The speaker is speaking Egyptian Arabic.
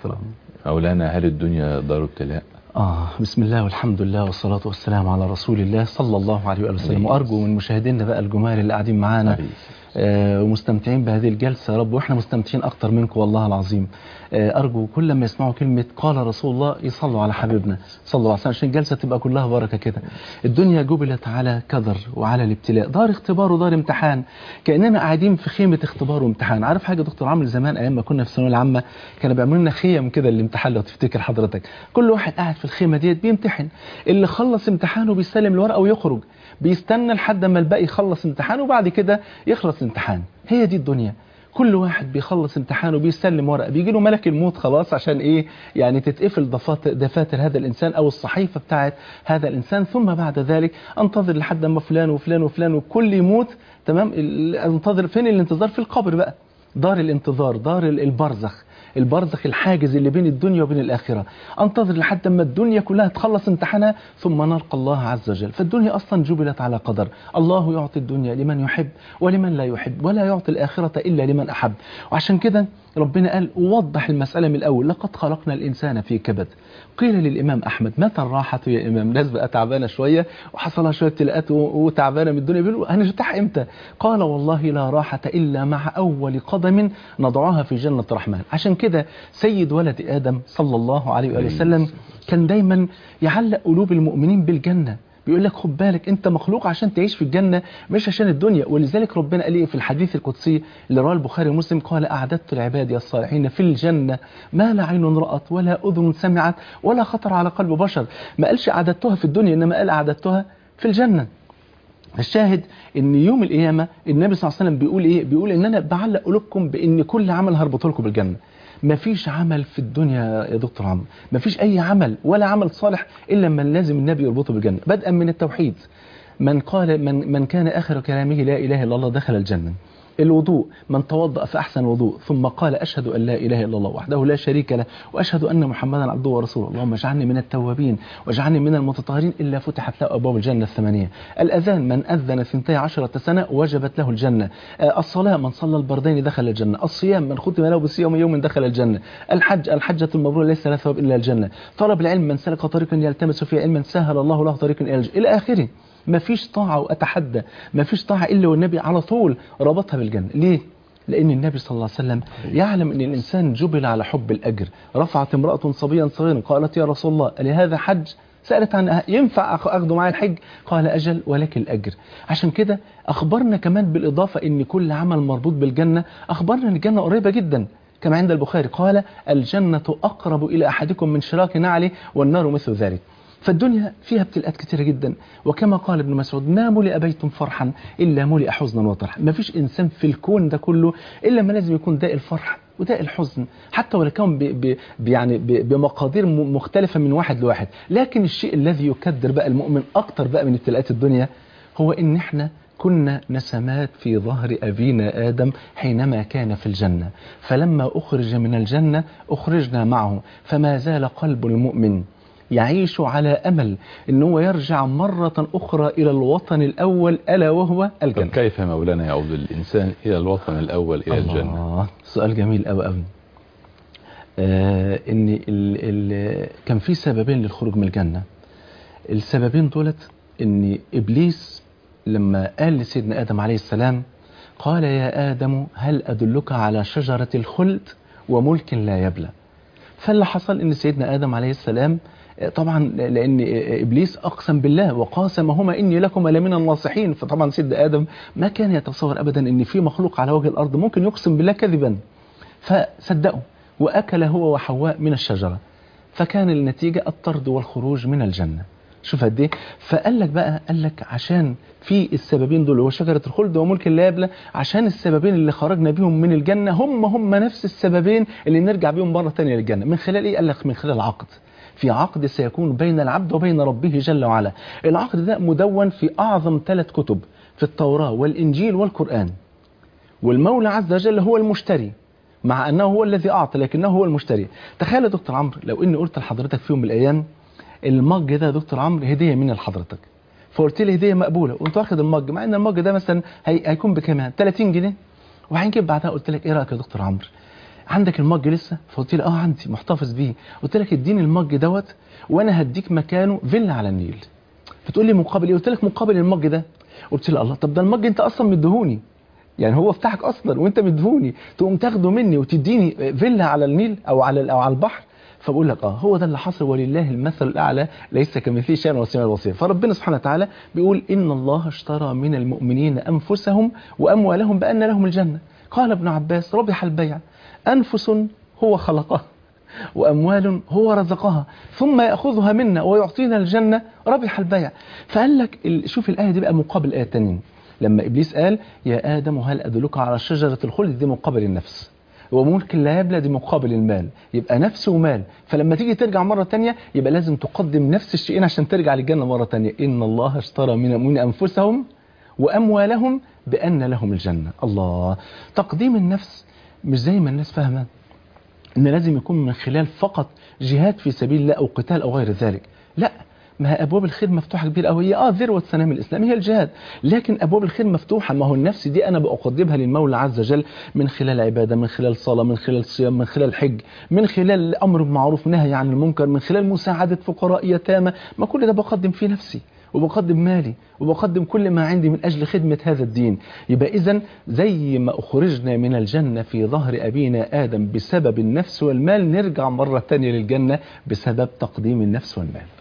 دكتور عمرو مولانا هل الدنيا دار ابتلاء آه بسم الله والحمد لله والصلاة والسلام على رسول الله صلى الله عليه وآله وسلم عليه وأرجو من مشاهدينا بقى الجمال اللي قاعدين معانا عليه. آه ومستمتعين بهذه الجلسة يا رب وإحنا مستمتعين أكتر منكم والله العظيم آه أرجو كل ما يسمعوا كلمة قال رسول الله يصلوا على حبيبنا صلى الله عليه وسلم عشان الجلسة تبقى كلها بركة كده الدنيا جبلت على كدر وعلى الابتلاء دار اختبار ودار امتحان كأننا قاعدين في خيمة اختبار وامتحان عارف حاجة دكتور عمرو زمان أيام ما كنا في الثانوية العامة كانوا بيعملوا لنا خيم كده الامتحان لو تفتكر حضرتك كل واحد قاعد في الخيمة ديت بيمتحن اللي خلص امتحانه بيسلم الورقة ويخرج بيستنى لحد ما الباقي يخلص امتحانه وبعد كده يخلص الامتحان هي دي الدنيا كل واحد بيخلص امتحانه بيسلم ورقه بيجي له ملك الموت خلاص عشان ايه يعني تتقفل دفات- دفاتر هذا الانسان او الصحيفه بتاعت هذا الانسان ثم بعد ذلك انتظر لحد ما فلان وفلان وفلان وكل يموت تمام ال- انتظر فين الانتظار في القبر بقى دار الانتظار دار ال- البرزخ البرزخ الحاجز اللي بين الدنيا وبين الآخرة انتظر لحد ما الدنيا كلها تخلص امتحانها ثم نلقى الله عز وجل فالدنيا أصلا جبلت على قدر الله يعطي الدنيا لمن يحب ولمن لا يحب ولا يعطي الآخرة إلا لمن أحب وعشان كده ربنا قال وضح المسألة من الأول لقد خلقنا الإنسان في كبد قيل للإمام أحمد متى الراحة يا إمام ناس بقى تعبانة شوية وحصلها شوية تلقات و- وتعبانة من الدنيا بيقولوا هنرتاح إمتى قال والله لا راحة إلا مع أول قدم نضعها في جنة الرحمن عشان كده سيد ولد آدم صلى الله عليه وآله وسلم كان دايما يعلق قلوب المؤمنين بالجنة بيقول لك خد بالك انت مخلوق عشان تعيش في الجنة مش عشان الدنيا ولذلك ربنا قال ايه في الحديث القدسي اللي رواه البخاري ومسلم قال اعددت لعبادي الصالحين في الجنة ما لا عين رأت ولا اذن سمعت ولا خطر على قلب بشر ما قالش اعددتها في الدنيا انما قال اعددتها في الجنة الشاهد ان يوم القيامه النبي صلى الله عليه وسلم بيقول ايه بيقول ان انا بعلق قلوبكم بان كل عمل هربط لكم بالجنه مفيش عمل في الدنيا يا دكتور عمرو مفيش اي عمل ولا عمل صالح الا من لازم النبي يربطه بالجنه بدءا من التوحيد من قال من من كان اخر كلامه لا اله الا الله دخل الجنه الوضوء من توضأ فأحسن وضوء ثم قال أشهد أن لا إله إلا الله وحده لا شريك له وأشهد أن محمدا عبده ورسوله اللهم اجعلني من التوابين واجعلني من المتطهرين إلا فتحت له أبواب الجنة الثمانية الأذان من أذن ثنتي عشرة سنة وجبت له الجنة آه، الصلاة من صلى البردين دخل الجنة الصيام من ختم له بصيام يوم دخل الجنة الحج الحجة المبرور ليس له ثواب إلا الجنة طلب العلم من سلك طريقا يلتمس فيه علما سهل الله له طريقا إلى الجنة إلى آخره ما فيش طاعة وأتحدى ما فيش طاعة إلا والنبي على طول ربطها بالجنة ليه؟ لأن النبي صلى الله عليه وسلم يعلم أن الإنسان جبل على حب الأجر رفعت امرأة صبيا صغيرا قالت يا رسول الله لهذا حج سألت عن ينفع أخ- أخذه معي الحج قال أجل ولك الأجر عشان كده أخبرنا كمان بالإضافة أن كل عمل مربوط بالجنة أخبرنا أن الجنة قريبة جدا كما عند البخاري قال الجنة أقرب إلى أحدكم من شراك نعله والنار مثل ذلك فالدنيا فيها ابتلاءات كتيرة جدا وكما قال ابن مسعود ما ملئ بيت فرحا إلا ملئ حزنا وطرحا ما فيش إنسان في الكون ده كله إلا ما لازم يكون داء الفرح وداء الحزن حتى ولو كان ب ب ب يعني ب بمقادير م- مختلفة من واحد لواحد لكن الشيء الذي يكدر بقى المؤمن أكتر بقى من ابتلاءات الدنيا هو إن إحنا كنا نسمات في ظهر أبينا آدم حينما كان في الجنة فلما أخرج من الجنة أخرجنا معه فما زال قلب المؤمن يعيش على أمل أن هو يرجع مرة أخرى إلى الوطن الأول ألا وهو طب الجنة كيف يا مولانا يعود الإنسان إلى الوطن الأول إلى الجنة الله سؤال جميل أوي أوي آه إن ال ال كان في سببين للخروج من الجنة السببين دولت إن إبليس لما قال لسيدنا آدم عليه السلام قال يا آدم هل أدلك على شجرة الخلد وملك لا يبلى فاللي حصل ان سيدنا ادم عليه السلام آه، طبعا لان آه، ابليس اقسم بالله وقاسمهما اني لكم لمن الناصحين فطبعا سيدنا ادم ما كان يتصور ابدا ان في مخلوق على وجه الارض ممكن يقسم بالله كذبا فصدقوا واكل هو وحواء من الشجره فكان النتيجه الطرد والخروج من الجنه شوف قد ايه فقال لك بقى قال لك عشان في السببين دول هو شجره الخلد وملك لا يبلى عشان السببين اللي خرجنا بيهم من الجنه هم هم نفس السببين اللي نرجع بيهم مره ثانيه للجنه من خلال ايه قال لك من خلال عقد في عقد سيكون بين العبد وبين ربه جل وعلا العقد ده مدون في اعظم ثلاث كتب في التوراه والانجيل والقران والمولى عز وجل هو المشتري مع انه هو الذي اعطى لكنه هو المشتري تخيل يا دكتور عمرو لو اني قلت لحضرتك في يوم من الايام المج ده يا دكتور عمرو هديه من لحضرتك فقلت لي هديه مقبوله وانت واخد المج مع ان المج ده مثلا هي... هيكون بكام يعني 30 جنيه وهنجيب بعدها قلت لك ايه رايك يا دكتور عمرو عندك المج لسه فقلت لي اه عندي محتفظ بيه قلت لك اديني المج دوت وانا هديك مكانه فيلا على النيل بتقول لي مقابل ايه قلت لك مقابل المج ده قلت لي الله طب ده المج انت اصلا مديهوني يعني هو بتاعك اصلا وانت مديهوني تقوم تاخده مني وتديني فيلا على النيل او على او على البحر فبقول لك اه هو ده اللي حصل ولله المثل الاعلى ليس كمثله شيء وسميع البصير فربنا سبحانه وتعالى بيقول ان الله اشترى من المؤمنين انفسهم واموالهم بان لهم الجنه قال ابن عباس ربح البيع انفس هو خلقها وأموال هو رزقها ثم يأخذها منا ويعطينا الجنة ربح البيع فقال لك ال- شوف الآية دي بقى مقابل آية تانية لما إبليس قال يا آدم هل أدلك على شجرة الخلد دي مقابل النفس وملك لا يبلى دي مقابل المال يبقى نفس ومال فلما تيجي ترجع مرة تانية يبقى لازم تقدم نفس الشيئين عشان ترجع للجنة مرة تانية إن الله اشترى من من أنفسهم وأموالهم بأن لهم الجنة الله تقديم النفس مش زي ما الناس فاهمه ان لازم يكون من خلال فقط جهاد في سبيل الله او قتال او غير ذلك لا ما هي ابواب الخير مفتوحه كبير قوي هي اه ذروه سنام الاسلام هي الجهاد لكن ابواب الخير مفتوحه ما هو النفس دي انا بقدمها للمولى عز وجل من خلال عباده من خلال صلاه من خلال صيام من خلال حج من خلال امر بالمعروف نهي عن المنكر من خلال مساعده فقراء يتامى ما كل ده بقدم فيه نفسي وبقدم مالي وبقدم كل ما عندي من أجل خدمة هذا الدين يبقى إذا زي ما أخرجنا من الجنة في ظهر أبينا آدم بسبب النفس والمال نرجع مرة تانية للجنة بسبب تقديم النفس والمال